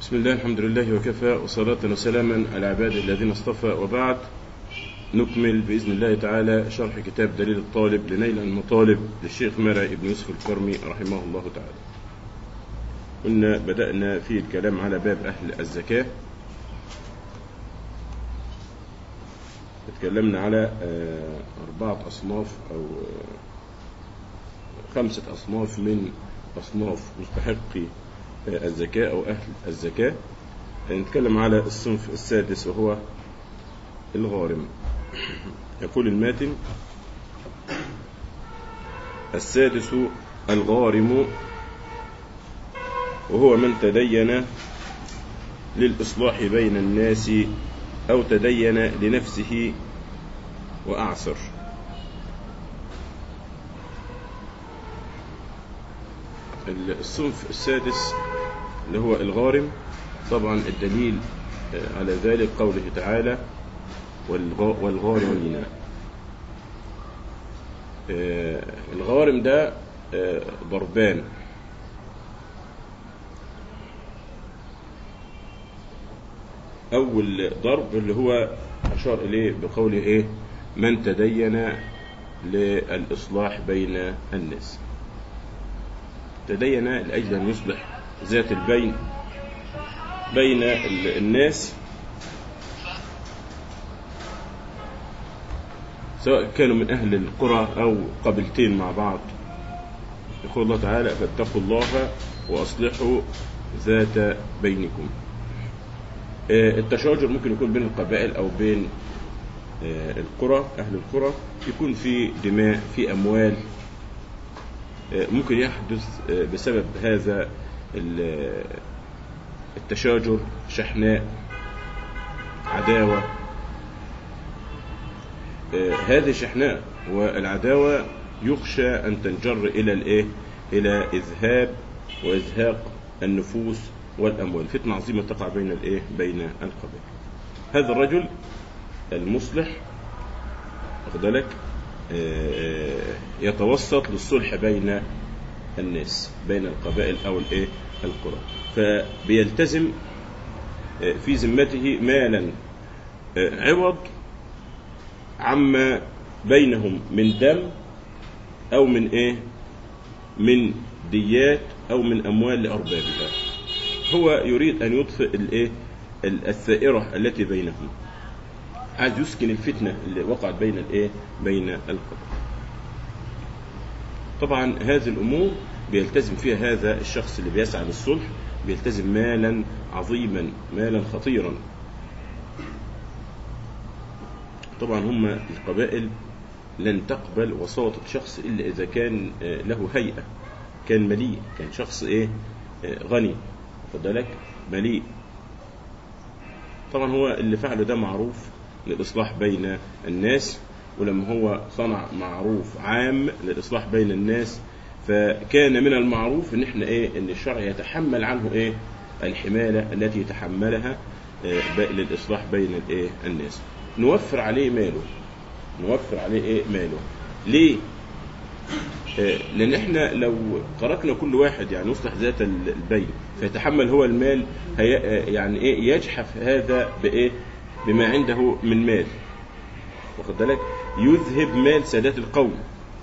بسم الله الحمد لله وكفى وصلاة وسلاما على عباده الذين اصطفى وبعد نكمل بإذن الله تعالى شرح كتاب دليل الطالب لنيل المطالب للشيخ مرعي بن يوسف الكرمي رحمه الله تعالى قلنا بدأنا في الكلام على باب أهل الزكاة تكلمنا على أربعة أصناف أو خمسة أصناف من أصناف مستحقي الزكاة أو أهل الزكاة نتكلم على الصنف السادس وهو الغارم يقول الماتن السادس الغارم وهو من تدين للإصلاح بين الناس أو تدين لنفسه وأعسر الصنف السادس اللي هو الغارم طبعا الدليل على ذلك قوله تعالى والغارمين الغارم ده ضربان أول ضرب اللي هو أشار إليه بقوله إيه من تدين للإصلاح بين الناس تدين لأجل أن يصلح ذات البين بين الناس سواء كانوا من أهل القرى أو قبيلتين مع بعض يقول الله تعالى فاتقوا الله وأصلحوا ذات بينكم التشاجر ممكن يكون بين القبائل أو بين القرى أهل القرى يكون في دماء في أموال ممكن يحدث بسبب هذا التشاجر شحناء عداوة هذه الشحناء والعداوة يخشى أن تنجر إلى الإيه؟ إلى إذهاب وإزهاق النفوس والأموال فتنة عظيمة تقع بين الإيه؟ بين القبائل هذا الرجل المصلح واخد بالك يتوسط للصلح بين الناس بين القبائل او الايه القرى فبيلتزم في ذمته مالا عوض عما بينهم من دم او من ايه من ديات او من اموال لاربابها هو يريد ان يطفئ الايه الثائره التي بينهم عايز يسكن الفتنة اللي وقعت بين الايه بين القبائل طبعا هذه الامور بيلتزم فيها هذا الشخص اللي بيسعى للصلح بيلتزم مالا عظيما مالا خطيرا طبعا هم القبائل لن تقبل وساطة شخص إلا إذا كان له هيئة كان مليء كان شخص إيه غني خد بالك مليء طبعا هو اللي فعله ده معروف للإصلاح بين الناس ولما هو صنع معروف عام للإصلاح بين الناس فكان من المعروف ان احنا ايه ان الشرع يتحمل عنه ايه الحمالة التي يتحملها إيه للإصلاح بين الايه الناس نوفر عليه ماله نوفر عليه ايه ماله ليه إيه لان احنا لو تركنا كل واحد يعني يصلح ذات البين فيتحمل هو المال هي يعني ايه يجحف هذا بايه بما عنده من مال واخد بالك يذهب مال سادات القوم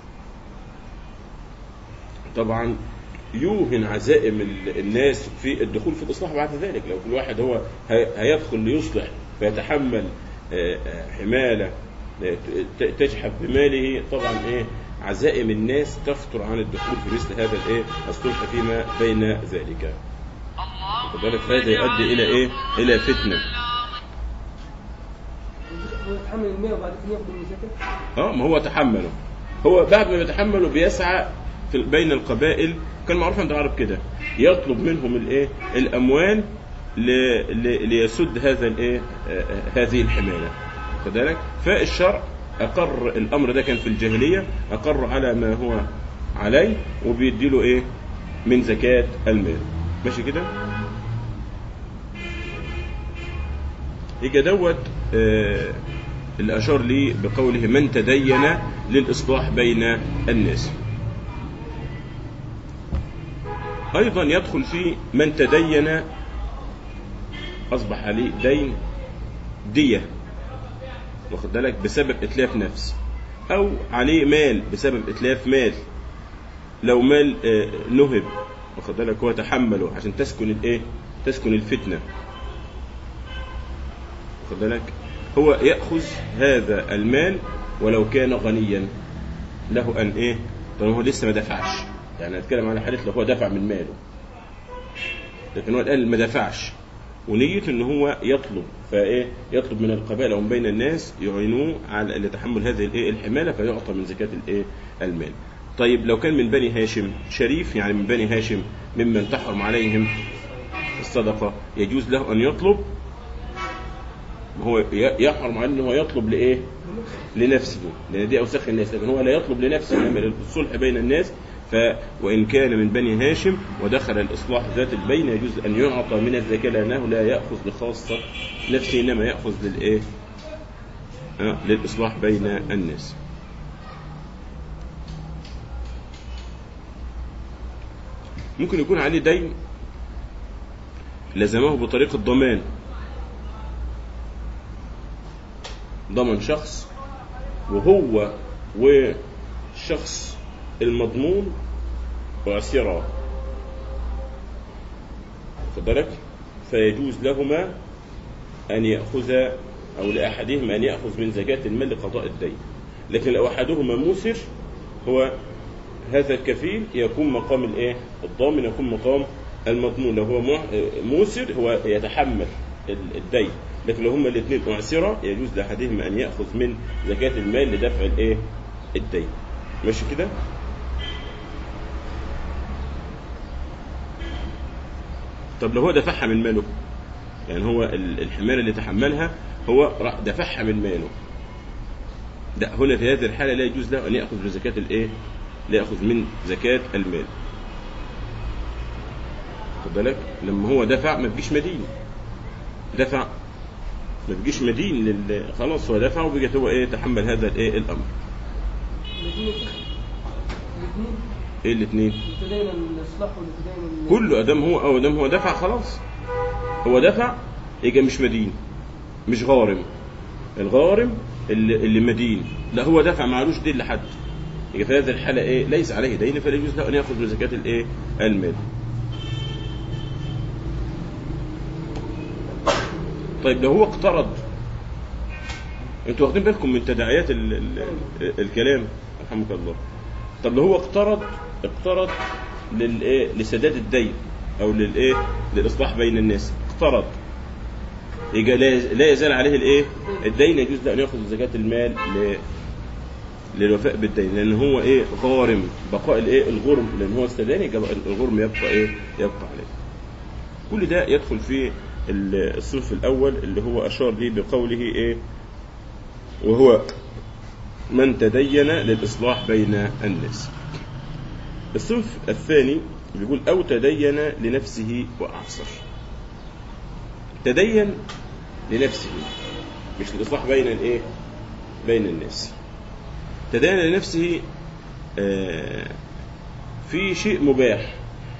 طبعا يوهن عزائم الناس في الدخول في الاصلاح بعد ذلك لو كل واحد هو هيدخل ليصلح فيتحمل حماله تجحف بماله طبعا ايه عزائم الناس تفتر عن الدخول في مثل هذا الايه الصلح فيما بين ذلك واخد بالك هذا يؤدي الى ايه الى فتنه يتحمل المية وبعد كده ياخد المشاكل اه ما هو تحمله هو بعد ما يتحمله بيسعى في بين القبائل كان معروف عند العرب كده يطلب منهم الايه الاموال ل... ل... ليسد هذا الايه هذه الحمايه خد بالك فالشرع اقر الامر ده كان في الجاهليه اقر على ما هو عليه وبيديله ايه من زكاه المال ماشي كده يجي دوت آه اللي أشار لي بقوله من تدين للإصلاح بين الناس أيضا يدخل في من تدين اصبح عليه دين دية واخد بالك بسبب اتلاف نفس او عليه مال بسبب اتلاف مال لو مال آه، نهب واخد بالك هو تحمله عشان تسكن الايه تسكن الفتنه واخد بالك هو ياخذ هذا المال ولو كان غنيا له ان ايه طالما هو لسه ما دفعش يعني هتكلم على حاله لو هو دفع من ماله لكن هو الان ما دفعش ونيته ان هو يطلب فايه يطلب من القبائل او من بين الناس يعينوه على لتحمل هذه الايه الحماله فيعطى من زكاه الايه المال طيب لو كان من بني هاشم شريف يعني من بني هاشم ممن تحرم عليهم الصدقه يجوز له ان يطلب هو ي- يحرم عليه ان هو يطلب لايه لنفسه لان دي اوساخ الناس لكن هو لا يطلب لنفسه انما للصلح بين الناس ف وان كان من بني هاشم ودخل الاصلاح ذات البين يجوز ان يعطى من الزكاه لانه لا ياخذ لخاصه نفسه انما ياخذ للايه؟ آه، للاصلاح بين الناس. ممكن يكون عليه دين لزمه بطريق الضمان ضمن شخص وهو والشخص المضمون وأسيرا واخد بالك فيجوز لهما أن يأخذ أو لأحدهما أن يأخذ من زكاة المال لقضاء الدين لكن لو أحدهما موسر هو هذا الكفيل يكون مقام الايه؟ الضامن يكون مقام المضمون لو هو مع- موسر هو يتحمل ال- الدين لكن لو هما الاثنين معسرة يجوز لأحدهما أن يأخذ من زكاة المال لدفع الايه؟ الدين ماشي كده؟ طب لو هو دفعها من ماله يعني هو ال- الحمالة اللي تحملها هو راح دفعها من ماله لا هنا في هذه الحالة لا يجوز له أن يأخذ من زكاة الإيه؟ لا يأخذ من زكاة المال. خد بالك؟ لما هو دفع ما بيجيش مدين. دفع ما بيجيش مدين لل... خلاص هو دفع وبقت هو إيه تحمل هذا الإيه الأمر. الاثنين الاثنين إيه الاثنين؟ تدين الاصلاح والتدين كله أدام هو أو أدام هو دفع خلاص. هو دفع يبقى مش مدين. مش غارم. الغارم اللي, اللي مدين لا هو دفع معلوش دين لحد. يبقى في هذه الحالة إيه؟ ليس عليه دين فلا يجوز له أن يأخذ من زكاة الإيه؟ المال. طيب لو هو اقترض انتوا واخدين بالكم من تداعيات ال ال الكلام رحمك الله طب لو هو اقترض اقترض للايه لسداد الدين او للايه للاصلاح بين الناس اقترض يبقى لا لا يزال عليه الايه الدين يجوز له ان ياخذ زكاه المال ل للوفاء بالدين لان هو ايه غارم بقاء الايه الغرم لان هو استدان يبقى الغرم يبقى ايه يبقى عليه كل ده يدخل في ال- الصنف الاول اللي هو اشار ليه بقوله ايه وهو من تدين للاصلاح بين الناس الصنف الثاني بيقول او تدين لنفسه واعصر تدين لنفسه مش للاصلاح بين الايه بين الناس تدين لنفسه آه، في شيء مباح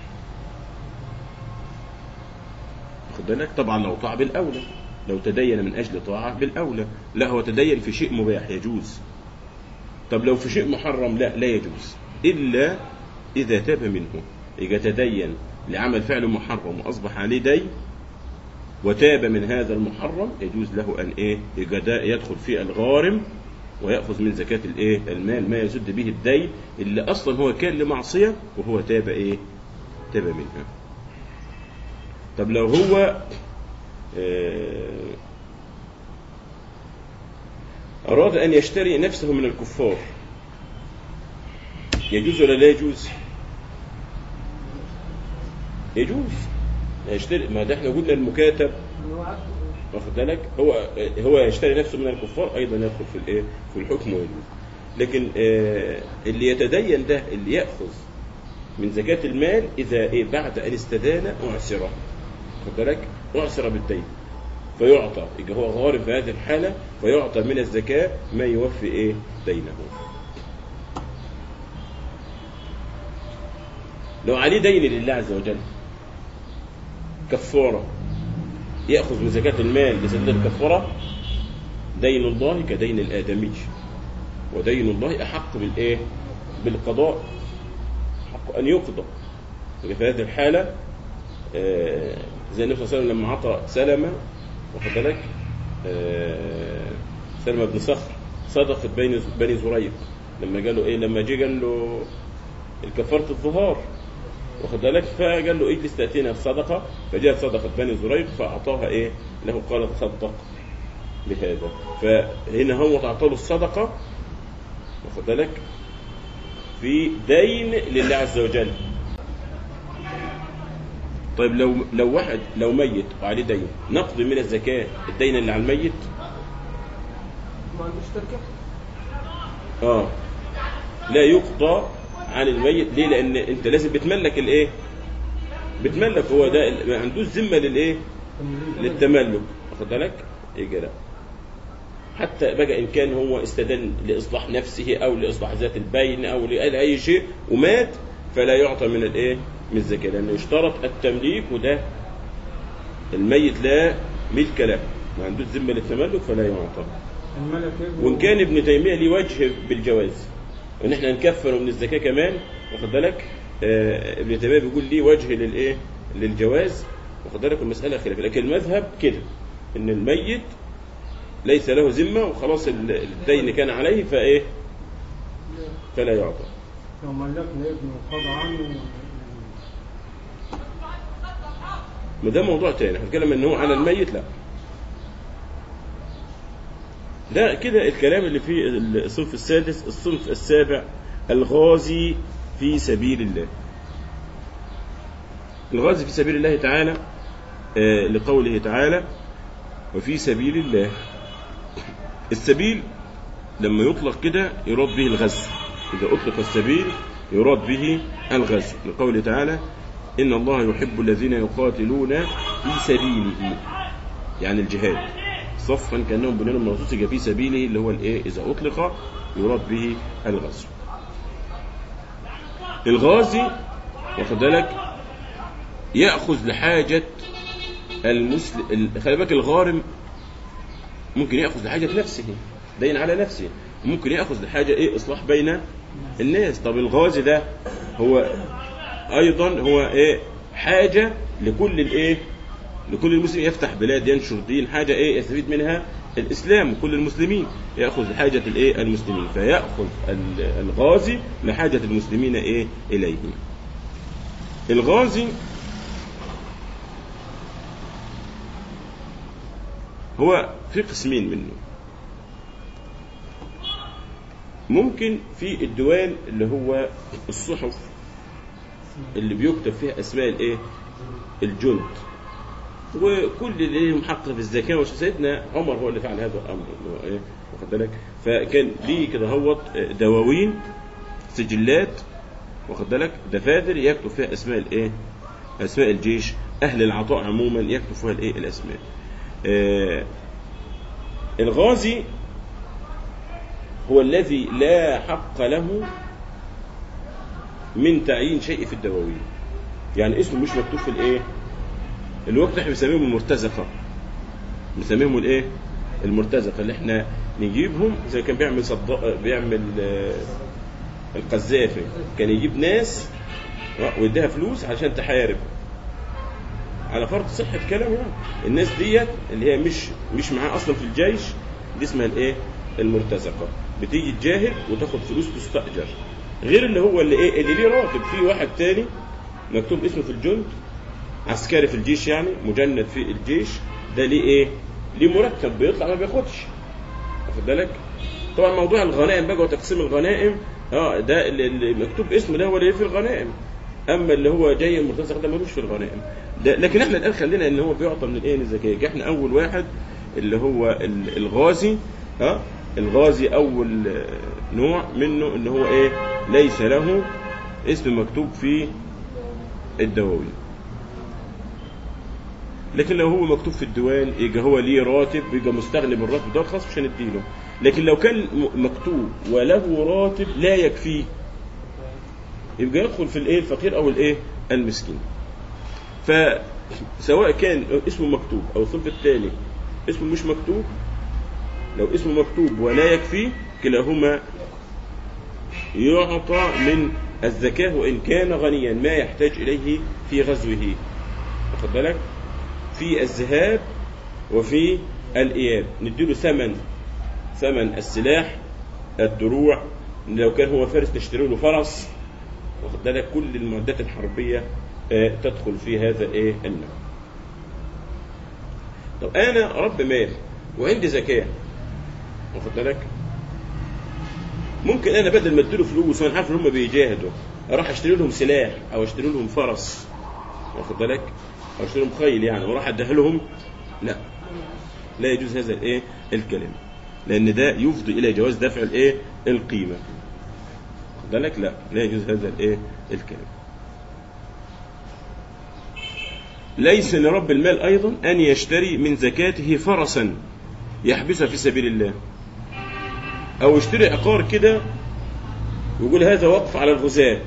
خد بالك طبعا لو طاع بالاولى لو تدين من اجل طاعه بالاولى لا هو تدين في شيء مباح يجوز طب لو في شيء محرم لا لا يجوز الا اذا تاب منه اذا تدين لعمل فعل محرم واصبح عليه دين وتاب من هذا المحرم يجوز له ان ايه يبقى ده يدخل في الغارم وياخذ من زكاه الايه المال ما يسد به الدين اللي اصلا هو كان لمعصيه وهو تاب ايه تاب منها طب لو هو آه، أراد أن يشتري نفسه من الكفار يجوز ولا لا يجوز؟ يجوز يشتري ما ده احنا قلنا المكاتب اللي هو عبد واخد بالك هو هو يشتري نفسه من الكفار ايضا يدخل في الايه في الحكم ويجوز لكن آه، اللي يتدين ده اللي ياخذ من زكاه المال اذا ايه بعد ان استدان اعسر واخد بالك اعسر بالدين فيعطى يبقى هو غارم في هذه الحاله فيعطى من الزكاه ما يوفي ايه دينه لو عليه دين لله عز وجل كفاره ياخذ من زكاه المال لسداد الكفاره دين الله كدين الادمي ودين الله احق بالايه بالقضاء حق ان يقضى في هذه الحاله آه، زي النبي صلى الله عليه وسلم لما عطى سلمة واخد بالك آه، سلمة بن صخر صدقة بني بني زريق لما قال له ايه لما جه قال له الكفارة الظهار واخد بالك فقال له اجلس تاتينا الصدقه فجاءت صدقه بني زريق فاعطاها ايه له قال تصدق بهذا فهنا هو اعطى له الصدقه واخد بالك في دين لله عز وجل طيب لو لو واحد لو ميت وعليه دين نقضي من الزكاه الدين اللي على الميت ما عندوش تركه اه لا يقضى عن الميت ليه لان انت لازم بتملك الايه بتملك هو ده ال- ما عندوش ذمه للايه للتملك واخد بالك يجي لا حتى بقى ان كان هو استدل لاصلاح نفسه او لاصلاح ذات البين او لاي شيء ومات فلا يعطى من الايه من الزكاه لانه يشترط التمليك وده الميت لا ملك له ما عندوش ذمه للتملك فلا يعطى الملك يجب وان كان ابن تيميه ليه وجه بالجواز ان احنا نكفره من الزكاه كمان واخد بالك آه ابن تيميه بيقول ليه وجه للايه للجواز واخد بالك المساله خلاف لكن المذهب كده ان الميت ليس له ذمه وخلاص ال- الدين كان عليه فايه فلا يعطى لو ملكنا ابنه وقضى عنه ما ده موضوع تاني هنتكلم ان هو على الميت لا ده كده الكلام اللي في الصنف السادس الصنف السابع الغازي في سبيل الله الغازي في سبيل الله تعالى آه، لقوله تعالى وفي سبيل الله السبيل لما يطلق كده يراد به الغزو إذا أطلق السبيل يراد به الغزو لقوله تعالى إن الله يحب الذين يقاتلون في سبيله يعني الجهاد صفا كأنهم بنيان مرصوص يبقى في سبيله اللي هو الإيه إذا أطلق يراد به الغزو الغازي واخد بالك يأخذ لحاجة المسلم ال- خلي بالك الغارم ممكن يأخذ لحاجة نفسه دين على نفسه ممكن يأخذ لحاجة إيه إصلاح بين الناس طب الغازي ده هو أيضا هو إيه حاجة لكل الإيه لكل المسلم يفتح بلاد ينشر دين حاجة إيه يستفيد منها الإسلام وكل المسلمين يأخذ لحاجة الإيه المسلمين فيأخذ ال- الغازي لحاجة المسلمين إيه إليه الغازي هو في قسمين منه ممكن في الديوان اللي هو الصحف اللي بيكتب فيها اسماء الايه الجند وكل اللي لهم حق في الزكاه وش سيدنا عمر هو اللي فعل هذا الامر اللي هو ايه واخد بالك فكان ليه كده هوت دواوين سجلات واخد بالك دفاتر يكتب فيها اسماء الايه اسماء الجيش اهل العطاء عموما يكتب فيها الايه الاسماء آه الغازي هو الذي لا حق له من تعيين شيء في الدواوين يعني اسمه مش مكتوب في الايه الوقت احنا بنسميهم المرتزقه بنسميهم الايه المرتزقه اللي احنا نجيبهم زي كان بيعمل صد... بيعمل آه، القذافي كان يجيب ناس آه، ويديها فلوس عشان تحارب على فرض صحة كلامه يعني الناس ديت اللي هي مش مش معاه اصلا في الجيش دي اسمها الايه المرتزقة بتيجي تجاهد وتاخد فلوس تستأجر غير اللي هو اللي ايه اللي ليه راتب في واحد تاني مكتوب اسمه في الجند عسكري في الجيش يعني مجند في الجيش ده ليه ايه ليه مرتب بيطلع ما بياخدش واخد بالك طبعا موضوع الغنائم بقى وتقسيم الغنائم اه ده اللي اللي مكتوب اسمه ده هو اللي في الغنائم اما اللي هو جاي المرتزق ده ملوش في الغنائم ده لكن احنا الان خلينا ان هو بيعطى من الايه من الزكاه احنا اول واحد اللي هو ال- الغازي ها الغازي اول آه، نوع منه ان هو ايه ليس له اسم مكتوب في الدواوين لكن لو هو مكتوب في الديوان يبقى هو ليه راتب يبقى مستغني بالراتب ده خلاص مش هنديله لكن لو كان م- مكتوب وله راتب لا يكفيه يبقى يدخل في الايه الفقير او الايه المسكين سواء كان اسمه مكتوب او الصنف الثاني اسمه مش مكتوب لو اسمه مكتوب ولا يكفي كلاهما يعطى من الزكاة وإن كان غنيا ما يحتاج إليه في غزوه واخد بالك في الذهاب وفي الإياب نديله ثمن ثمن السلاح الدروع لو كان هو فارس نشتري له فرس واخد بالك كل المعدات الحربية آه، تدخل في هذا ايه النوع طب انا رب مال وعندي زكاة واخد بالك ممكن انا بدل ما اديله فلوس وانا عارف ان هم بيجاهدوا اروح اشتري لهم سلاح او اشتري لهم فرس واخد بالك او اشتري لهم خيل يعني واروح اديها لهم لا لا يجوز هذا الايه الكلام لان ده يفضي الى جواز دفع الايه القيمه واخد بالك لا لا يجوز هذا الايه الكلام ليس لرب المال ايضا ان يشتري من زكاته فرسا يحبسها في سبيل الله او يشتري عقار كده ويقول هذا وقف على الغزاة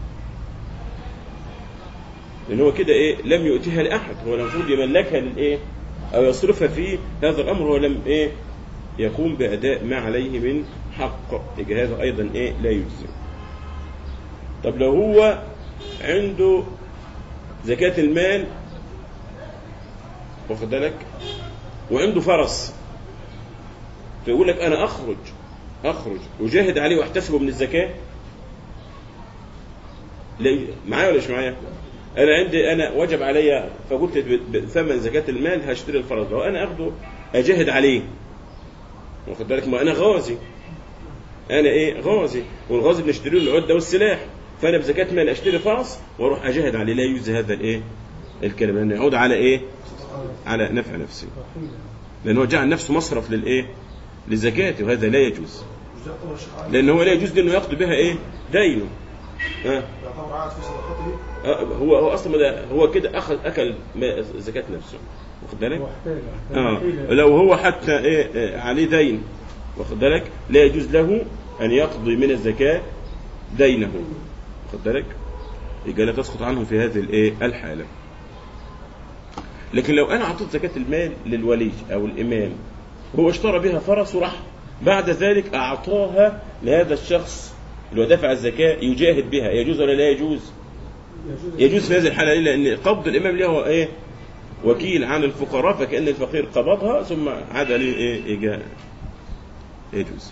لان هو كده ايه لم يؤتيها لاحد هو المفروض يملكها للايه او يصرفها في هذا الامر هو لم ايه يقوم باداء ما عليه من حق يبقى هذا ايضا ايه لا يجزي طب لو هو عنده زكاة المال واخد بالك وعنده فرس فيقول لك انا اخرج اخرج اجاهد عليه واحتسبه من الزكاه لا معايا ولا مش معايا انا عندي انا وجب عليا فقلت ب- بثمن زكاه المال هشتري الفرس لو انا اخده اجاهد عليه واخد بالك ما انا غازي انا ايه غازي والغازي بنشتري له العده والسلاح فانا بزكاه مال اشتري فرس واروح اجاهد عليه لا يجوز هذا الايه الكلام لانه يعود على ايه على نفع نفسه لأنه جعل نفسه مصرف للإيه؟ لزكاته وهذا لا يجوز يعتبر الشيخ علي لأن هو لا يجوز لأنه يقضي بها إيه؟ دينه ها؟ يعتبر عاد في صدقته آه، هو هو أصلا ده هو كده أخذ أكل ما- زكاة نفسه واخد بالك؟ هو احتاج آه لو هو حتى إيه آه، عليه دين واخد بالك؟ لا يجوز له أن يقضي من الزكاة دينه واخد بالك؟ يبقى لا تسقط عنه في هذه الإيه؟ الحالة لكن لو انا اعطيت زكاه المال للولي او الامام هو اشترى بها فرس وراح بعد ذلك اعطاها لهذا الشخص اللي هو دفع الزكاه يجاهد بها يجوز ولا لا يجوز؟ يجوز في هذه الحاله ليه؟ لان قبض الامام له هو ايه؟ وكيل عن الفقراء فكان الفقير قبضها ثم عاد ليه ايه؟ إجا- يجوز.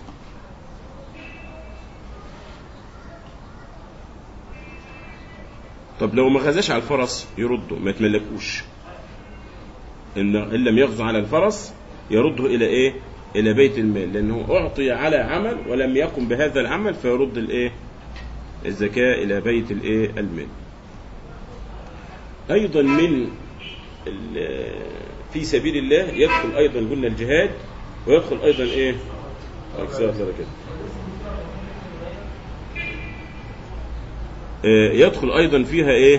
طب لو ما غزاش على الفرس يرده ما يتملكوش إن إن لم يغزو على الفرس يرده إلى إيه؟ إلى بيت المال لأنه أعطي على عمل ولم يقم بهذا العمل فيرد الإيه؟ الزكاة إلى بيت الإيه؟ المال. أيضا من ال- في سبيل الله يدخل أيضا قلنا الجهاد ويدخل أيضا إيه؟ أكثر كده. آه، يدخل أيضا فيها إيه؟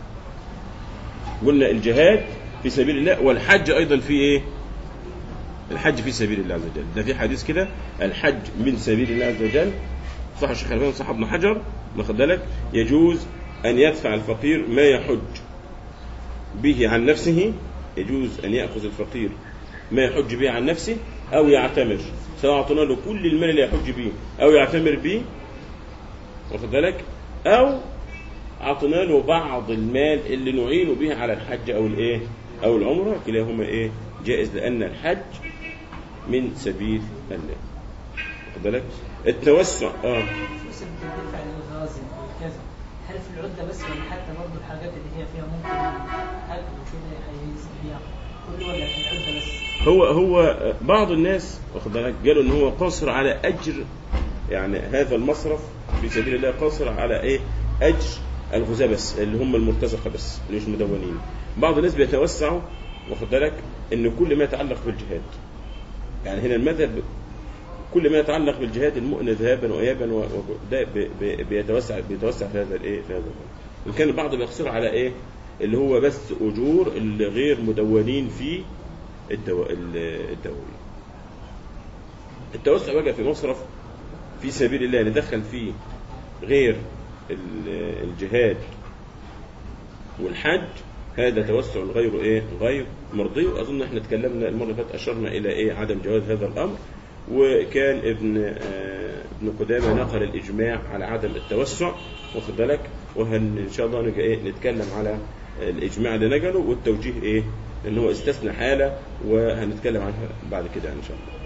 قلنا الجهاد في سبيل الله والحج ايضا في ايه الحج في سبيل الله عز وجل ده في حديث كده الحج من سبيل الله عز وجل صح الشيخ الالباني صح ابن حجر واخد بالك يجوز ان يدفع الفقير ما يحج به عن نفسه يجوز ان ياخذ الفقير ما يحج به عن نفسه او يعتمر سواء اعطينا له كل المال اللي يحج به او يعتمر به واخد بالك او اعطينا له بعض المال اللي نعين به على الحج او الايه او العمره كلاهما ايه جائز لان الحج من سبيل الله واخد بالك التوسع اه الفلوس اللي بتدفع للغازي وكذا هل في العدة بس ولا حتى برضه الحاجات اللي هي فيها ممكن أكل وكده هيبيع كله ولا في العدة بس؟ هو هو بعض الناس واخد بالك قالوا ان هو قاصر على اجر يعني هذا المصرف في سبيل الله قاصر على ايه اجر الغزاة بس اللي هم المرتزقه بس اللي مش مدونين بعض الناس بيتوسعوا واخد بالك ان كل ما يتعلق بالجهاد يعني هنا المذهب كل ما يتعلق بالجهاد المؤن ذهابا وايابا و- و- ده ب- ب- بيتوسع بيتوسع في هذا الايه في هذا الأمر. وان كان البعض بيقصر على ايه اللي هو بس اجور اللي غير مدونين في الدو... ال- الدوري التوسع بقى في مصرف في سبيل الله ندخل فيه غير ال- الجهاد والحج هذا توسع غير ايه غير مرضي واظن احنا اتكلمنا المره اللي فاتت اشرنا الى ايه عدم جواز هذا الامر وكان ابن آه ابن قدامه نقل الاجماع على عدم التوسع واخد بالك وهن ان شاء الله نجي ايه نتكلم على الاجماع اللي نقله والتوجيه ايه ان هو استثنى حاله وهنتكلم عنها بعد كده ان شاء الله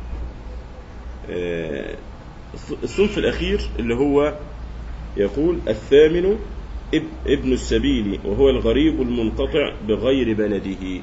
آه، الصنف الأخير اللي هو يقول الثامن اب- ابن السبيل وهو الغريب المنقطع بغير بلده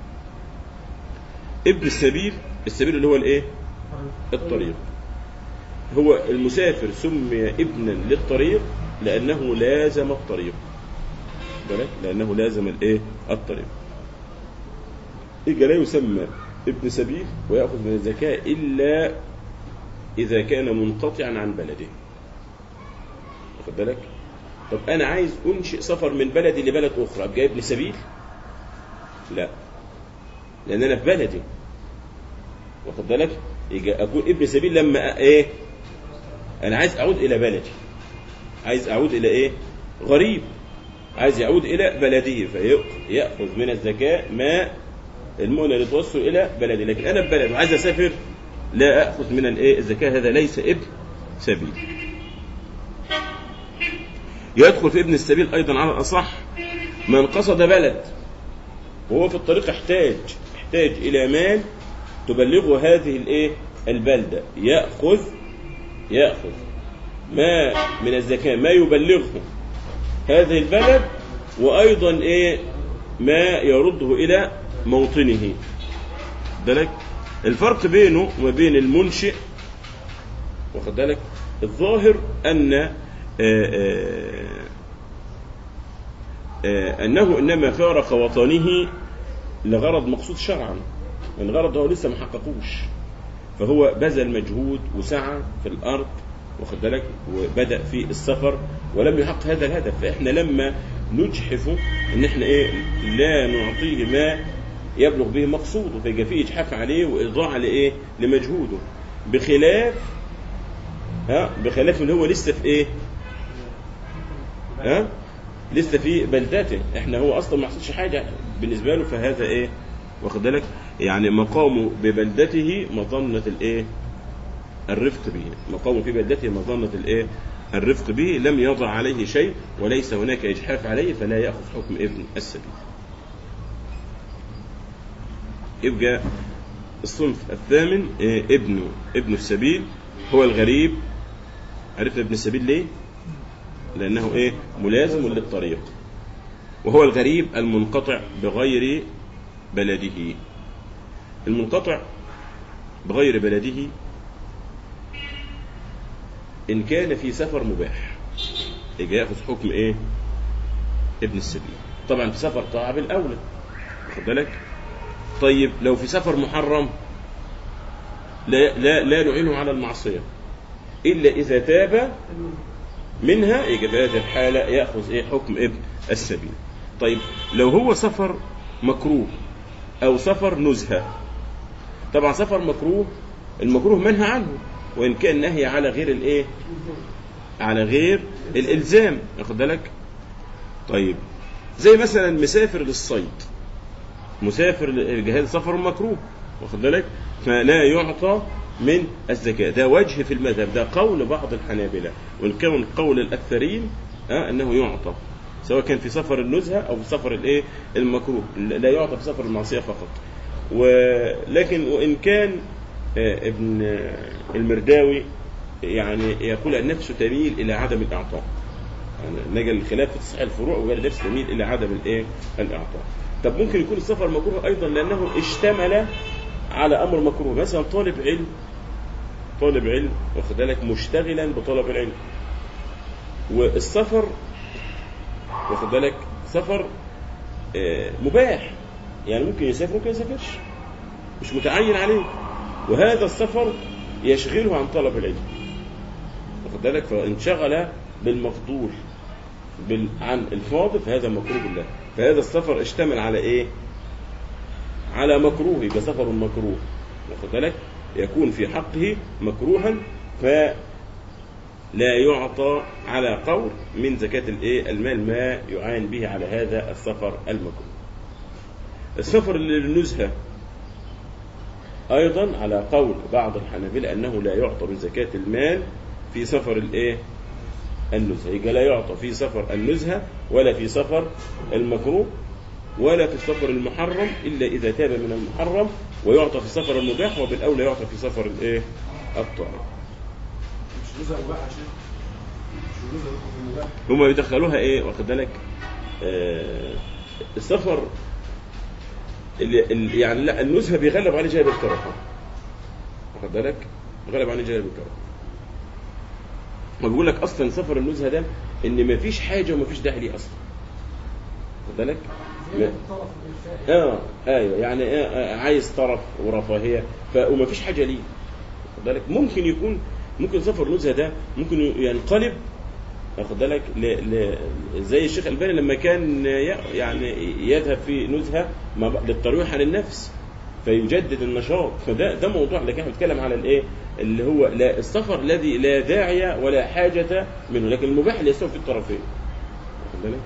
ابن السبيل السبيل اللي هو الايه الطريق هو المسافر سمي ابنا للطريق لأنه لازم الطريق بالك لأنه لازم الايه الطريق إجا لا يسمى ابن سبيل ويأخذ من الزكاة إلا إذا كان منقطعا عن بلده واخد بالك طب أنا عايز أنشئ سفر من بلدي لبلد أخرى أبقى ابن سبيل لا لأن أنا في بلدي واخد بالك يجي أكون ابن سبيل لما أ- إيه أنا عايز أعود إلى بلدي عايز أعود إلى إيه غريب عايز يعود إلى بلده فيأخذ من الزكاة ما المؤنة لتوصل إلى بلدي لكن أنا في بلد وعايز أسافر لا أخذ من الإيه الزكاة هذا ليس ابن سبيل يدخل في ابن السبيل أيضا على الأصح من قصد بلد وهو في الطريق احتاج احتاج إلى مال تبلغه هذه الإيه البلدة يأخذ يأخذ ما من الزكاة ما يبلغه هذه البلد وأيضا إيه ما يرده إلى موطنه بالك الفرق بينه وما بين المنشئ واخد بالك الظاهر أن آه، آه، آه، أنه إنما فارق وطنه لغرض مقصود شرعا الغرض هو لسه ما حققوش فهو بذل مجهود وسعى في الأرض واخد بالك وبدأ في السفر ولم يحقق هذا الهدف فإحنا لما نجحفه إن إحنا إيه لا نعطيه ما يبلغ به مقصوده فيبقى فيه إجحاف عليه وإضاعة لإيه لمجهوده بخلاف ها بخلاف اللي هو لسه في إيه ها لسه في بلدته احنا هو اصلا ما حصلش حاجه بالنسبه له فهذا ايه واخد بالك يعني مقامه ببلدته مظنه الايه الرفق به مقامه في بلدته مظنه الايه الرفق به لم يضع عليه شيء وليس هناك اجحاف عليه فلا ياخذ حكم ابن السبيل يبقى الصنف الثامن إيه، ابن ابن السبيل هو الغريب عرفنا ابن السبيل ليه لأنه إيه ملازم للطريق وهو الغريب المنقطع بغير بلده المنقطع بغير بلده إن كان في سفر مباح يجي ياخذ حكم إيه ابن السبيل طبعا في سفر طاعة بالأولى واخد بالك طيب لو في سفر محرم لا لا لا نعينه على المعصية إلا إذا تاب منها يجي في هذه الحالة يأخذ إيه حكم ابن السبيل طيب لو هو سفر مكروه أو سفر نزهة طبعا سفر مكروه المكروه منهى عنه وإن كان نهي على غير الإيه على غير الإلزام واخد بالك طيب زي مثلا مسافر للصيد مسافر هذا سفر مكروه واخد بالك فلا يعطى من الزكاة ده وجه في المذهب ده قول بعض الحنابلة وإن كان قول الأكثرين آه أنه يعطى سواء كان في سفر النزهة أو في سفر الإيه المكروه لا يعطى في سفر المعصية فقط ولكن وإن كان آه ابن آه، المرداوي يعني يقول أن نفسه تميل إلى عدم الإعطاء يعني نجل الخلاف في تصحيح الفروع وقال نفسه تميل إلى عدم الإيه الإعطاء طب ممكن يكون السفر مكروه أيضا لأنه اشتمل على أمر مكروه مثلا طالب علم طالب علم واخد بالك مشتغلا بطلب العلم والسفر واخد بالك سفر آه، مباح يعني ممكن يسافر ممكن يسافرش مش متعين عليه وهذا السفر يشغله عن طلب العلم واخد بالك فانشغل بالمفضول بال... عن الفاضل فهذا مكروه بالله فهذا السفر اشتمل على ايه على مكروه يبقى سفر مكروه واخد بالك يكون في حقه مكروها ف لا يعطى على قول من زكاة الايه المال ما يعان به على هذا السفر المكروه السفر للنزهة أيضا على قول بعض الحنابلة أنه لا يعطى من زكاة المال في سفر الايه النزهة يبقى لا يعطى في سفر النزهة ولا في سفر المكروه ولا في السفر المحرم إلا إذا تاب من المحرم ويعطى في السفر المباح وبالأولى يعطى في سفر الايه الطاعة مش جزء مباح يا شيخ مش جزء في المباح هما بيدخلوها ايه واخد بالك آه السفر اللي اللي- يعني لا النزهه بيغلب عليه جانب الكراهه واخد بالك بيغلب عليه جانب الكراهه ما بيقول لك اصلا سفر النزهه ده ان ما فيش حاجه وما فيش داعي ليه اصلا واخد بالك زيادة ما- الطرف الإنفاقي اه ايوه يعني إيه آه، عايز طرف ورفاهيه ف... وما فيش حاجه ليه واخد بالك ممكن يكون ممكن سفر نزهه ده ممكن ينقلب واخد بالك ل... ل... زي الشيخ الباني لما كان ي... يعني يذهب في نزهه ما ب... للترويح عن النفس فيجدد النشاط فده ده موضوع لكن احنا بنتكلم على الايه اللي هو لا السفر الذي لا داعي ولا حاجه منه لكن المباح اللي يستوي في الطرفين واخد بالك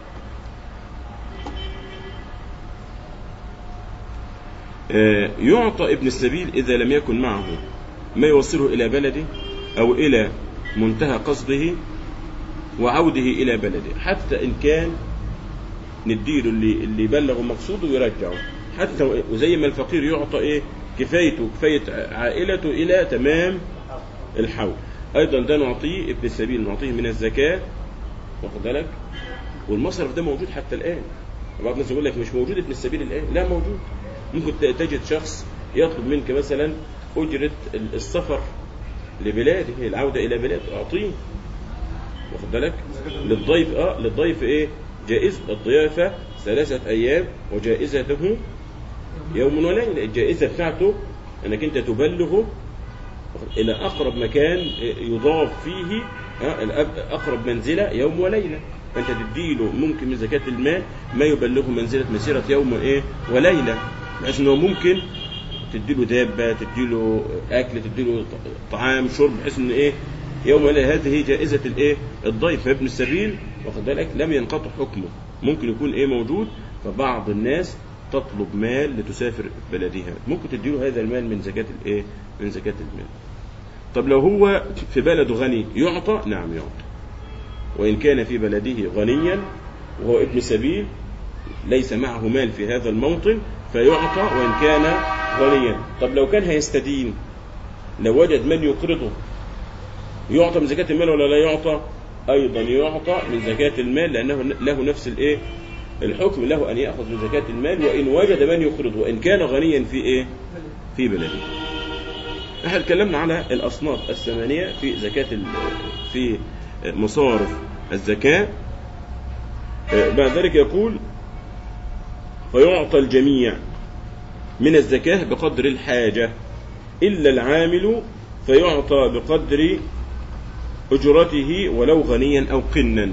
آه، يعطى ابن السبيل إذا لم يكن معه ما يوصله إلى بلده أو إلى منتهى قصده وعوده إلى بلده حتى إن كان نديله اللي اللي بلغ مقصوده ويرجعه حتى و- وزي ما الفقير يعطى إيه كفايته كفاية عائلته إلى تمام الحول أيضا ده نعطيه ابن السبيل نعطيه من الزكاة واخد بالك والمصرف ده موجود حتى الآن بعض الناس يقول لك مش موجود ابن السبيل الآن لا موجود ممكن ت- تجد شخص يطلب منك مثلا أجرة ال- السفر لبلاده العودة إلى بلاده أعطيه واخد بالك للضيف اه للضيف ايه جائز الضيافة ثلاثة أيام وجائزته يوم وليلة الجائزة بتاعته أنك أنت تبلغه إلى أقرب مكان يضاف فيه آه، الأب- أقرب منزلة يوم وليلة فأنت تديله ممكن من زكاة المال ما يبلغه منزلة مسيرة يوم إيه وليلة بحيث إنه ممكن تديله دابة تديله أكل تديله ط- طعام شرب بحيث إن إيه يوم وليلة هذه جائزة الإيه الضيف فابن السبيل واخد بالك لم ينقطع حكمه ممكن يكون إيه موجود فبعض الناس تطلب مال لتسافر بلدها ممكن تديله هذا المال من زكاة الإيه من زكاة المال طب لو هو في بلده غني يعطى نعم يعطى وإن كان في بلده غنيا وهو ابن سبيل ليس معه مال في هذا الموطن فيعطى وإن كان غنيا طب لو كان هيستدين لو وجد من يقرضه يعطى من زكاة المال ولا لا يعطى أيضا يعطى من زكاة المال لأنه له نفس الإيه الحكم له أن يأخذ من زكاة المال وإن وجد من يقرضه وإن كان غنيا في إيه في بلده احنا اتكلمنا على الاصناف الثمانيه في زكاه ال- في مصارف الزكاه آه، بعد ذلك يقول فيعطى الجميع من الزكاه بقدر الحاجه الا العامل فيعطى بقدر اجرته ولو غنيا او قنا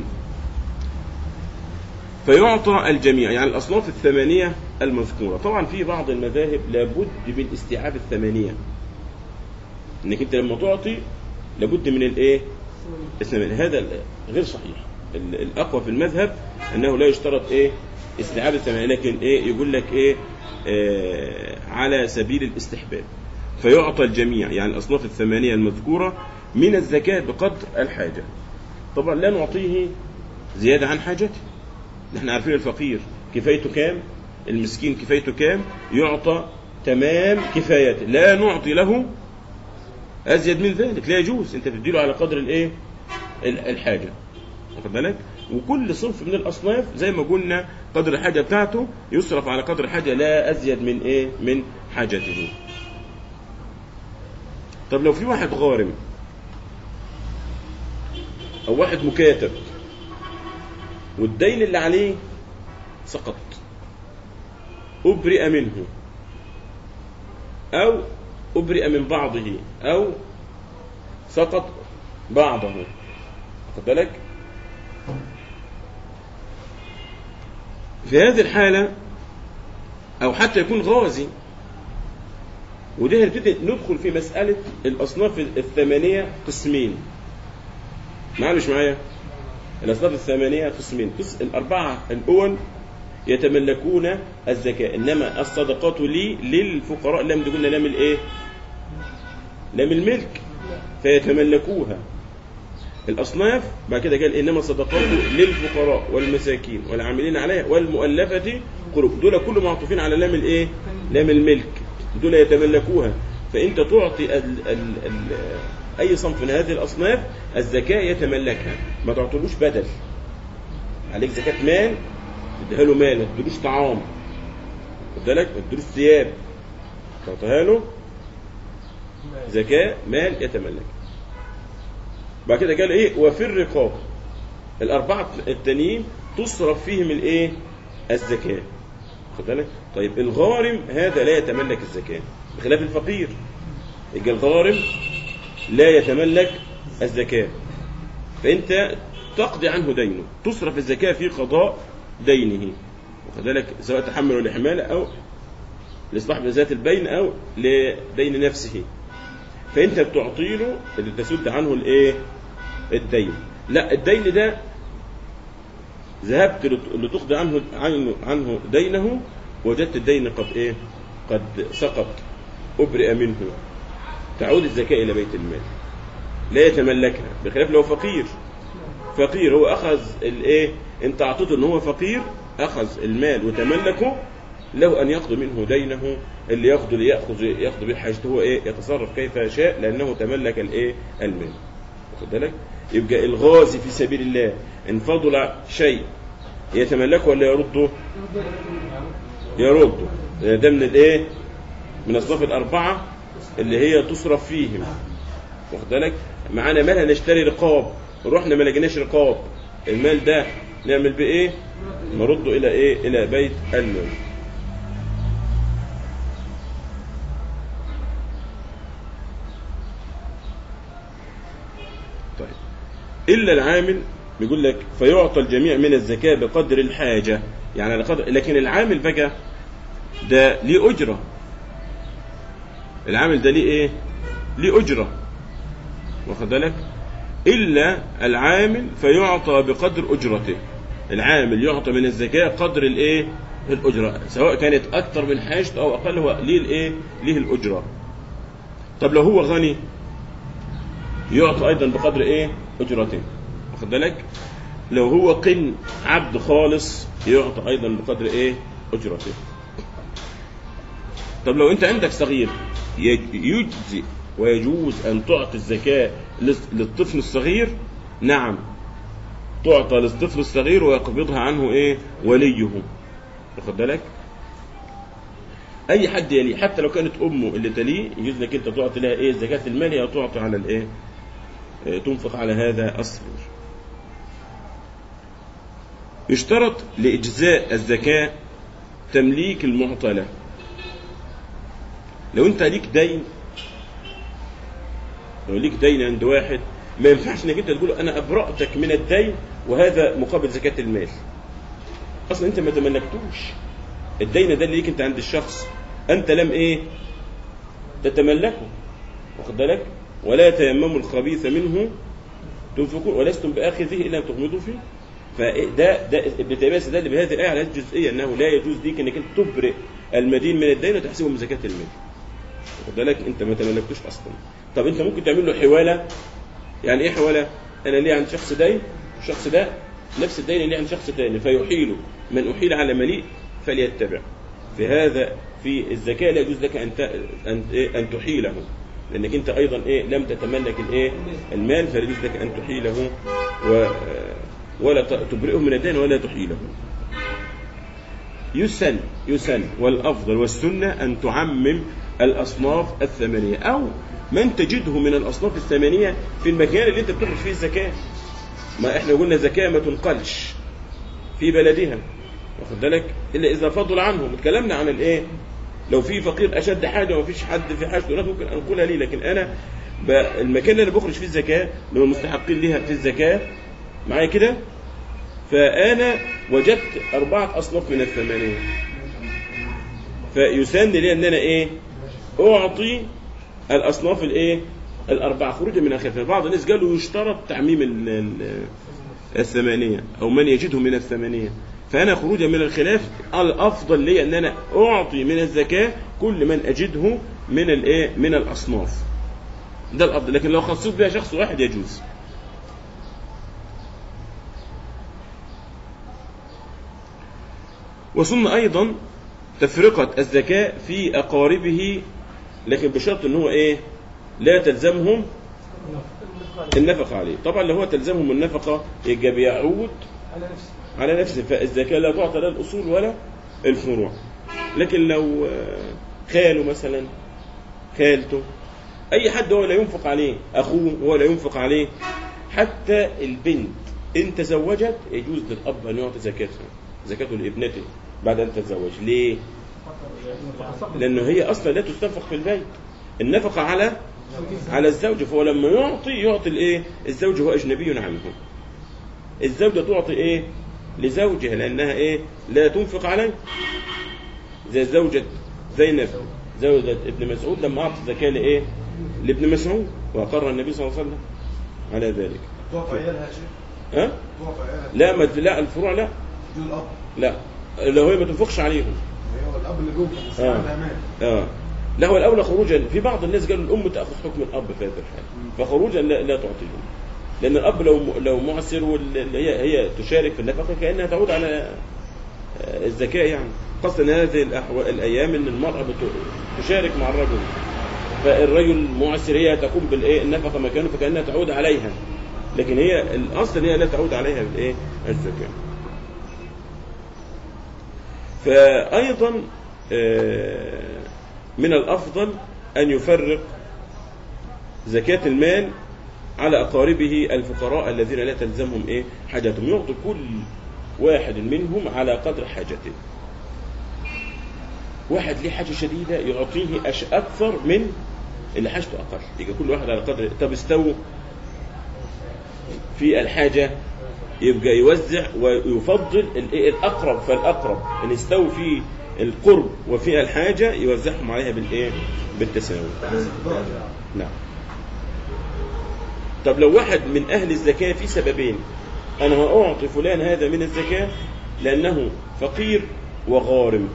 فيعطى الجميع يعني الاصناف الثمانيه المذكوره طبعا في بعض المذاهب لابد من استيعاب الثمانيه انك انت لما تعطي لابد من الايه الثمانية هذا ال- غير صحيح ال- الاقوى في المذهب انه لا يشترط ايه استيعاب الثمانية لكن ايه يقول لك ايه آه على سبيل الاستحباب فيعطى الجميع يعني الاصناف الثمانية المذكورة من الزكاة بقدر الحاجة طبعا لا نعطيه زيادة عن حاجته نحن عارفين الفقير كفايته كام المسكين كفايته كام يعطى تمام كفايته لا نعطي له ازيد من ذلك لا يجوز انت بتديله على قدر الايه ال- الحاجه واخد بالك وكل صنف من الاصناف زي ما قلنا قدر الحاجه بتاعته يصرف على قدر الحاجه لا ازيد من ايه من حاجته طب لو في واحد غارم او واحد مكاتب والدين اللي عليه سقط أبرئ منه أو أبرئ من بعضه أو سقط بعضه واخد بالك في هذه الحالة أو حتى يكون غازي وده هنبتدي ندخل في مسألة الأصناف الثمانية قسمين معايا مش معايا الأصناف الثمانية قسمين قسم الأربعة الأول يتملكون الزكاة إنما الصدقات لي للفقراء لم تقولنا لام الإيه لام الملك فيتملكوها الأصناف بعد كده قال إنما الصدقات للفقراء والمساكين والعاملين عليها والمؤلفة قلوب دول كله معطوفين على لام الإيه لام الملك دول يتملكوها فأنت تعطي ال ال ال أي صنف من هذه الأصناف الزكاة يتملكها ما تعطلوش بدل عليك زكاة مال تديها له مال ما تديلوش طعام خد بالك ما تديلوش ثياب تعطيها له زكاة مال يتملك بعد كده قال ايه وفي الرقاب الأربعة التانيين تصرف فيهم الايه الزكاة خد بالك طيب الغارم هذا لا يتملك الزكاة بخلاف الفقير يبقى الغارم لا يتملك الزكاة فأنت تقضي عنه دينه تصرف الزكاة في قضاء دينه واخد بالك سواء تحمل ولا حمالة أو لإصلاح ذات البين أو لدين نفسه فأنت بتعطي له اللي تسد عنه الإيه الدين لا الدين ده ذهبت لت- لتقضي عنه عنه عنه دينه وجدت الدين قد ايه قد سقط ابرئ منه تعود الزكاة إلى بيت المال لا يتملكها بخلاف لو فقير فقير هو أخذ الإيه أنت أعطيته إن هو فقير أخذ المال وتملكه له أن يقضي منه دينه اللي ياخده ليأخذ يقضي به حاجته هو إيه يتصرف كيف يشاء لأنه تملك الإيه المال واخد بالك يبقى الغازي في سبيل الله إن فضل شيء يتملكه ولا يرده يرده ده من الإيه من أصناف الأربعة اللي هي تصرف فيهم واخد بالك معانا مال هنشتري رقاب رحنا ما لقيناش رقاب المال ده نعمل بيه ايه نرده الى ايه الى بيت المال طيب الا العامل بيقول لك فيعطى الجميع من الزكاه بقدر الحاجه يعني على قدر لكن العامل بقى ده ليه اجره العامل ده ليه ايه ليه اجره واخد بالك الا العامل فيعطى بقدر اجرته العامل يعطى من الزكاه قدر الايه الاجره سواء كانت اكثر من حاجته او اقل هو ليه الايه ليه الاجره طب لو هو غني يعطى ايضا بقدر ايه اجرته واخد بالك لو هو قن عبد خالص يعطى ايضا بقدر ايه اجرته طب لو انت عندك صغير يج- يجزي ويجوز ان تعطي الزكاه للس- للطفل الصغير نعم تعطى للطفل الصغير ويقبضها عنه ايه وليه واخد بالك اي حد يليه حتى لو كانت امه اللي تليه يجوز لك انت تعطي لها ايه زكاه المال او تعطي على الايه آه، تنفق على هذا الصغير يشترط لاجزاء الزكاه تمليك المعطى له لو انت ليك دين لو ليك دين عند واحد ما ينفعش انك انت تقول له انا ابرأتك من الدين وهذا مقابل زكاة المال اصلا انت ما تملكتوش الدين ده اللي ليك انت عند الشخص انت لم ايه تتملكه واخد بالك ولا تيمموا الخبيث منه تنفقون ولستم باخذه الا ان تغمضوا فيه فده ده ابن تيميه استدل بهذه الايه على هذه الجزئيه انه لا يجوز ليك انك انت تبرئ المدين من الدين وتحسبه من زكاه المال واخد بالك انت ما تملكتوش اصلا طب انت ممكن تعمل له حواله يعني ايه حواله انا ليه عند شخص دين الشخص ده نفس الدين اللي عند شخص تاني فيحيله من احيل على مليء فليتبع في هذا في الزكاه لا يجوز لك ان ت- ان إيه؟ ان تحيله لانك انت ايضا ايه لم تتملك الايه المال فلا يجوز لك ان تحيله و ولا ت- تبرئه من الدين ولا تحيله يسن يسن والافضل والسنه ان تعمم الاصناف الثمانيه او من تجده من الاصناف الثمانيه في المكان اللي انت بتخرج فيه الزكاه ما احنا قلنا زكاه ما تنقلش في بلدها واخد بالك الا اذا فضل عنهم اتكلمنا عن الايه لو في فقير اشد حاجه وما فيش حد في حاجته هناك ممكن انقلها ليه لكن انا ب... المكان اللي انا بخرج فيه الزكاه من المستحقين ليها في الزكاه معايا كده فانا وجدت اربعه اصناف من الثمانيه فيسن لي ان انا ايه اعطي الاصناف الايه الأربعة خروجا من الخلاف بعض الناس قالوا يشترط تعميم ال- ال- الثمانية أو من يجده من الثمانية فأنا خروجا من الخلاف الأفضل لي أن أنا أعطي من الزكاة كل من أجده من الإيه من الأصناف ده الأفضل لكن لو خصصت بها شخص واحد يجوز وثم أيضا تفرقة الزكاة في أقاربه لكن بشرط أن هو إيه لا تلزمهم النفقة عليه طبعا لو هو تلزمهم النفقة يبقى بيعود على نفسه على نفسه فالزكاة لا تعطى لا الأصول ولا الفروع لكن لو آه، خاله مثلا خالته أي حد هو لا ينفق عليه أخوه هو لا ينفق عليه حتى البنت إن تزوجت يجوز للأب أن يعطي زكاتها زكاته لابنته بعد أن تتزوج ليه؟ لأنه هي أصلا لا تستنفق في البيت النفقة على على الزوج فهو لما يعطي يعطي الايه الزوج هو اجنبي عنه الزوجة تعطي ايه لزوجها لانها ايه لا تنفق عليه زي زوجة زينب زوجة ابن مسعود لما اعطت زكاة لايه لابن مسعود واقر النبي صلى الله عليه وسلم على ذلك تعطي عيالها يا شيخ ها تعطي عيالها لا ما لا الفروع لا دول الاب لا لو هي ما تنفقش عليهم هو الاب اللي جوه بس آه. عندها امان اه لا هو الاولى خروجا في بعض الناس قالوا الام تاخذ حكم الاب في هذا الحال فخروجا لا, لا تعطيهم لان الاب لو لو معسر وال- هي هي تشارك في النفقه كانها تعود على آه، الزكاه يعني خاصه ان هذه الأحو... الايام ان المراه بت- تشارك مع الرجل فالرجل معسر هي تقوم بالايه النفقه مكانه فكانها تعود عليها لكن هي الاصل هي لا تعود عليها بالايه الزكاه فأيضا آه، من الأفضل أن يفرق زكاة المال على أقاربه الفقراء الذين لا تلزمهم إيه حاجتهم يعطي كل واحد منهم على قدر حاجته واحد ليه حاجة شديدة يعطيه أش أكثر من اللي حاجته أقل يبقى كل واحد على قدر طب استووا في الحاجة يبقى يوزع ويفضل الايه الاقرب فالاقرب ان يستوي في القرب وفي الحاجه يوزعهم عليها بالايه بالتساوي نعم طب لو واحد من اهل الزكاه في سببين انا هاعطي فلان هذا من الزكاه لانه فقير وغارم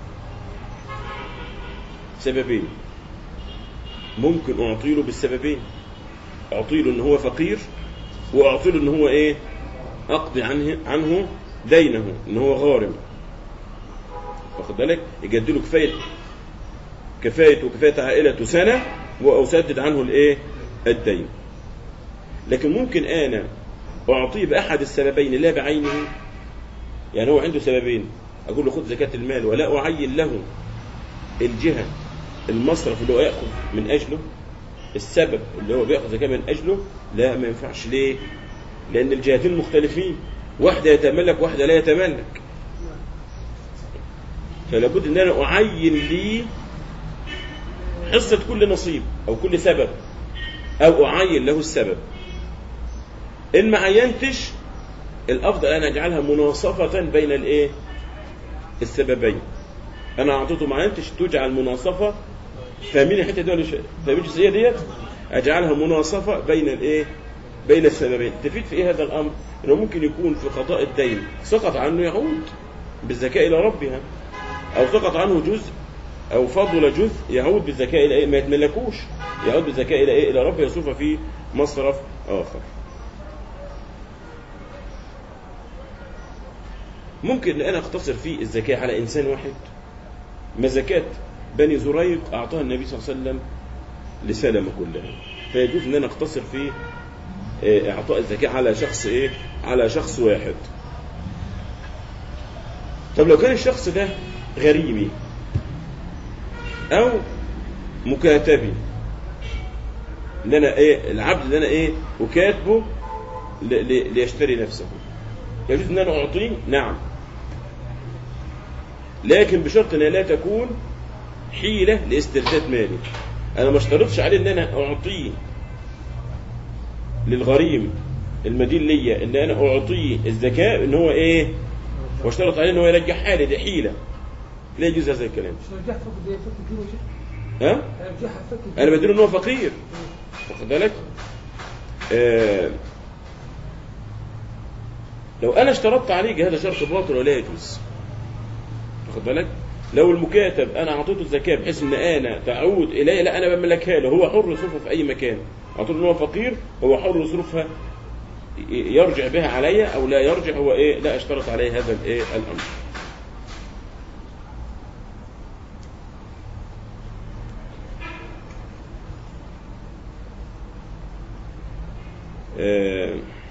سببين ممكن اعطي له بالسببين اعطي له ان هو فقير واعطي له ان هو ايه اقضي عنه عنه دينه ان هو غارم واخد بالك يجد له كفايه كفايه وكفايه عائلته سنه واسدد عنه الايه الدين لكن ممكن انا اعطيه باحد السببين لا بعينه يعني هو عنده سببين اقول له خذ زكاه المال ولا اعين له الجهه المصرف اللي هو ياخذ من اجله السبب اللي هو بياخذ زكاه من اجله لا ما ينفعش ليه لان الجهتين مختلفين واحده يتملك واحده لا يتملك فلا بد ان انا اعين لي حصه كل نصيب او كل سبب او اعين له السبب ان ما عينتش الافضل ان اجعلها مناصفه بين الايه السببين انا اعطيته ما عينتش تجعل مناصفه فاهمين الحته دي ولا مش فاهمين الجزئيه ديت اجعلها مناصفه بين الايه بين السببين تفيد في ايه هذا الامر انه ممكن يكون في قضاء الدين سقط عنه يعود بالزكاه الى ربها او سقط عنه جزء او فضل جزء يعود بالزكاه الى ايه ما يتملكوش يعود بالزكاه الى ايه الى ربه يصرف في مصرف اخر ممكن ان انا اقتصر في الزكاه على انسان واحد ما زكاه بني زريق اعطاها النبي صلى الله عليه وسلم لسلمه كلها فيجوز ان انا اقتصر في إيه، اعطاء الزكاه على شخص ايه على شخص واحد طب لو كان الشخص ده غريمي او مكاتبي اللي انا ايه العبد اللي انا ايه وكاتبه ل- ل- ليشتري نفسه يجوز ان انا اعطيه نعم لكن بشرط انها لا تكون حيله لاسترداد مالي انا ما اشترطش عليه ان انا اعطيه للغريم المدين ليا ان انا اعطيه الزكاه ان هو ايه واشترط عليه ان هو يرجع حالي دي حيله لا يجوز هذا الكلام مش رجعت فك دي فك الدين وشيء ها رجعها فك الدين انا بديله ان هو فقير واخد بالك آه لو انا اشترطت عليه هذا شرط باطل ولا يجوز واخد بالك لو المكاتب انا اعطيته الزكاه بحيث ان انا تعود الي لا انا بملكها له هو حر يصرفها في اي مكان اعطيته ان هو فقير هو حر يصرفها ي- يرجع بها عليا او لا يرجع هو ايه لا اشترط عليه هذا الايه الامر آه،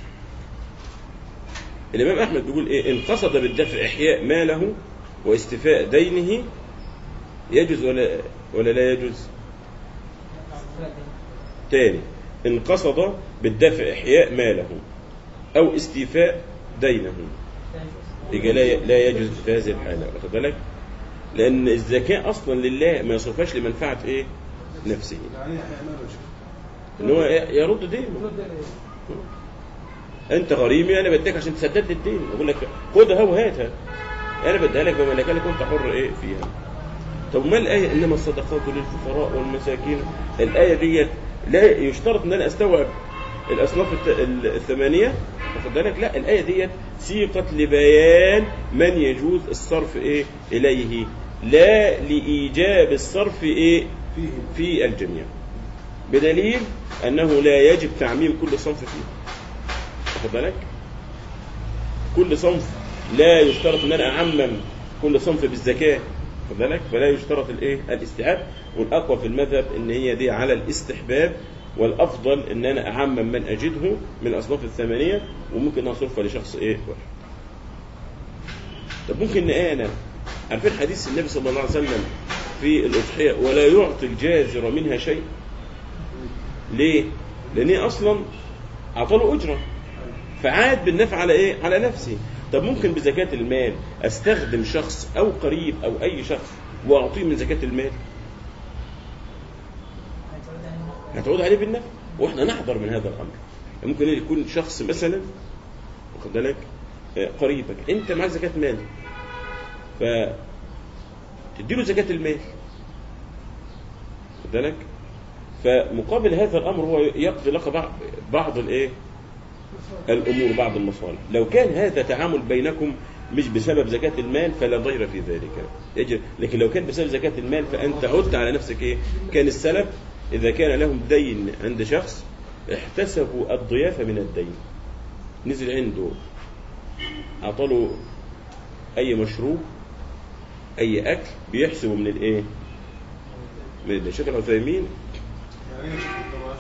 الإمام أحمد بيقول إيه إن قصد بالدفع إحياء ماله واستيفاء دينه يجوز ولا ولا لا يجوز؟ تاني إن قصد بالدفع إحياء ماله أو استيفاء دينه يبقى لا لا يجوز في هذه الحالة واخد بالك؟ لأن الزكاة أصلا لله ما يصرفهاش لمنفعة إيه؟ نفسه يعني احيانا ما شوف إن هو يرد دينه انت غريمي انا بديك عشان تسدد لي الدين اقول لك خدها وهاتها انا بديها لك بملكها لك وانت حر ايه فيها طب ما الايه انما الصدقات للفقراء والمساكين الايه ديت لا يشترط ان انا استوعب الاصناف الت- ال- الثمانيه واخد بالك لا الايه ديت سيقت لبيان من يجوز الصرف ايه اليه لا لايجاب الصرف ايه فيه في الجميع بدليل انه لا يجب تعميم كل صنف فيه واخد بالك كل صنف لا يشترط ان انا اعمم كل صنف بالزكاه واخد بالك فلا يشترط الايه الاستيعاب والاقوى في المذهب ان هي دي على الاستحباب والافضل ان انا اعمم من اجده من الاصناف الثمانيه وممكن اصرفها لشخص ايه واحد طب ممكن انا عارفين حديث النبي صلى الله عليه وسلم في الاضحيه ولا يعطي الجازر منها شيء ليه؟ لان هي اصلا اعطاله اجره فعاد بالنفع على ايه؟ على نفسه طب ممكن بزكاة المال استخدم شخص او قريب او اي شخص واعطيه من زكاة المال هتعود عليه بالنفع واحنا نحذر من هذا الامر ممكن يكون شخص مثلا واخد بالك آه، قريبك انت معاك زكاة مال ف تديله زكاة المال واخد بالك فمقابل هذا الامر هو يقضي لك بعض بعض الايه الامور بعض المصالح لو كان هذا تعامل بينكم مش بسبب زكاة المال فلا ضير في ذلك يجب لكن لو كان بسبب زكاة المال فأنت عدت على نفسك إيه كان السلف إذا كان لهم دين عند شخص احتسبوا الضيافة من الدين نزل عنده أعطوا أي مشروب أي أكل بيحسبوا من الإيه من الشيخ العثيمين يعني ايه شوف طبعا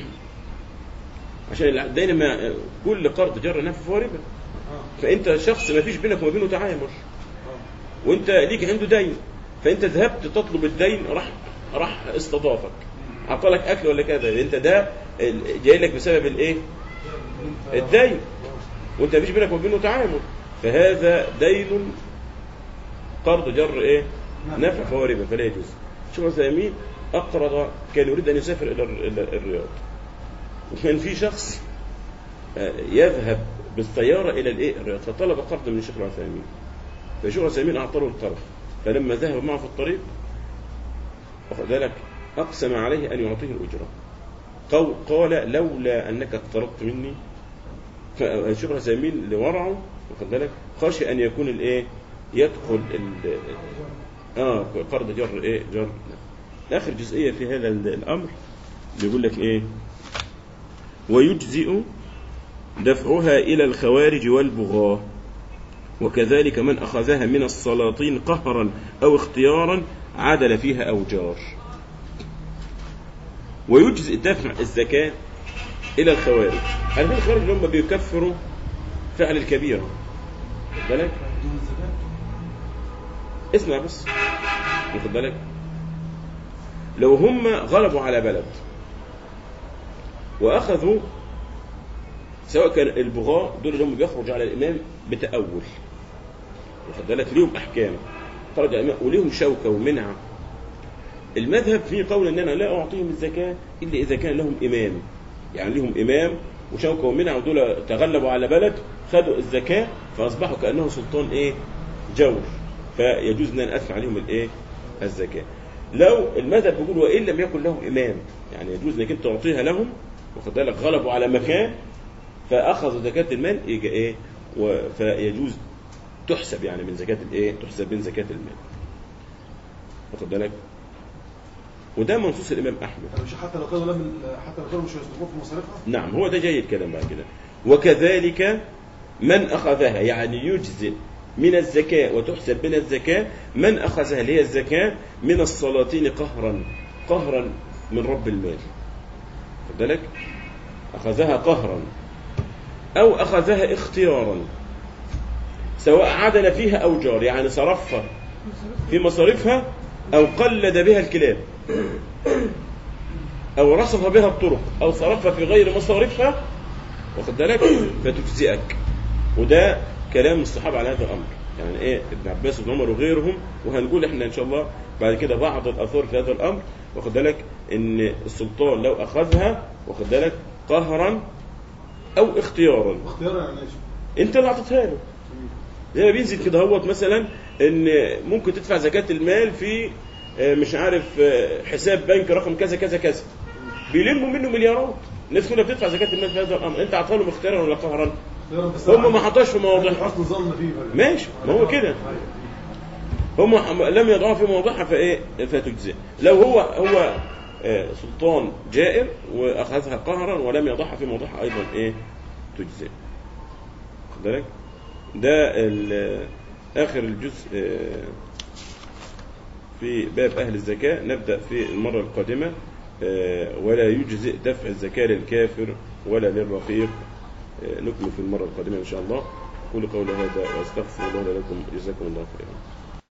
عشان الدين ما كل قرض جر نفع فهو ربا اه فانت شخص ما فيش بينك وما بينه تعامل اه وانت ليك عنده دين فانت ذهبت تطلب الدين راح راح استضافك اعطالك اكل ولا كذا انت ده ال- جاي لك بسبب الايه الدين وانت مفيش بينك وما بينه تعامل فهذا دين قرض جر ايه نفع فهو ربا فلا يجوز شوف عثيمين اقرض كان يريد ان يسافر الى الر- إلى الرياض وكان في شخص آه، يذهب بالطياره الى الايه الرياض فطلب قرض من الشيخ العثيمين فالشيخ العثيمين اعطاه القرض فلما ذهب معه في الطريق واخد بالك اقسم عليه ان يعطيه الاجره قو- قال لولا انك اقترضت مني فالشيخ العثيمين لورعه واخد بالك خشي ان يكون الايه يدخل ال اه قرض جر ايه جر اخر جزئيه في هذا ال- الامر بيقول لك ايه ويجزئ دفعها الى الخوارج والبغاه وكذلك من أخذها من السلاطين قهرا أو اختيارا عدل فيها أو جار ويجزئ دفع الزكاة إلى الخوارج هل في الخوارج اللي هم بيكفروا فعل الكبيرة خد بالك بدون الزكاة اسمع بس واخد بالك لو هم غلبوا على بلد واخذوا سواء كان البغاة دول اللي هم بيخرجوا على الامام بتأول واخد بالك ليهم احكام خرج على الامام وليهم شوكة ومنعة المذهب فيه قول ان انا لا اعطيهم الزكاة الا اذا كان لهم امام يعني لهم امام وشوكة ومنعة ودول تغلبوا على بلد خدوا الزكاة فاصبحوا كانه سلطان ايه جور فيجوز ان انا ادفع عليهم الايه الزكاه لو المذهب بيقول وان لم يكن لهم امام يعني يجوز انك انت تعطيها لهم واخد بالك غلبوا على مكان فاخذوا زكاه المال يجي ايه و- فيجوز تحسب يعني من زكاه الايه تحسب من زكاه المال واخد بالك وده منصوص الامام احمد طب مش حتى لو كانوا لم حتى لو كانوا مش هيصرفوه في مصاريفها نعم هو ده جاي الكلام بعد كده وكذلك من أخذها يعني يجزئ من الزكاة وتحسب من الزكاة من أخذها اللي هي الزكاة من السلاطين قهرا قهرا من رب المال خد بالك أخذها قهرا أو أخذها اختيارا سواء عدل فيها أو جار يعني صرفها في مصاريفها أو قلد بها الكلاب أو رصف بها الطرق أو صرفها في غير مصاريفها واخد بالك فتجزئك وده كلام الصحابة على هذا الأمر يعني إيه ابن عباس وابن عمر وغيرهم وهنقول إحنا إن شاء الله بعد كده بعض الآثار في هذا الأمر واخد بالك إن السلطان لو أخذها واخد بالك قهرا أو اختيارا اختيار يعني ايش؟ أنت اللي أعطيتها له زي ما بينزل كده هوت مثلا ان ممكن تدفع زكاة المال في آه، مش عارف آه، حساب بنك رقم كذا كذا كذا بيلموا منه مليارات الناس كلها بتدفع زكاة المال في هذا الامر انت اعطاها لهم اختيارا ولا قهرا اختيار بس هم ما حطوش في مواضيعها اصل ظن فيه بقى. ماشي ما هو كده هم لم يضعوها في موضعها فايه فتجزئ لو هو هو آه، سلطان جائر واخذها قهرا ولم يضعها في موضعها ايضا ايه تجزئ واخد بالك ده ال- اخر الجزء آه، في باب اهل الزكاه نبدا في المره القادمه آه، ولا يجزئ دفع الزكاه للكافر ولا للرقيق آه، نكمل في المره القادمه ان شاء الله اقول قولي هذا واستغفر الله لكم جزاكم الله خيرا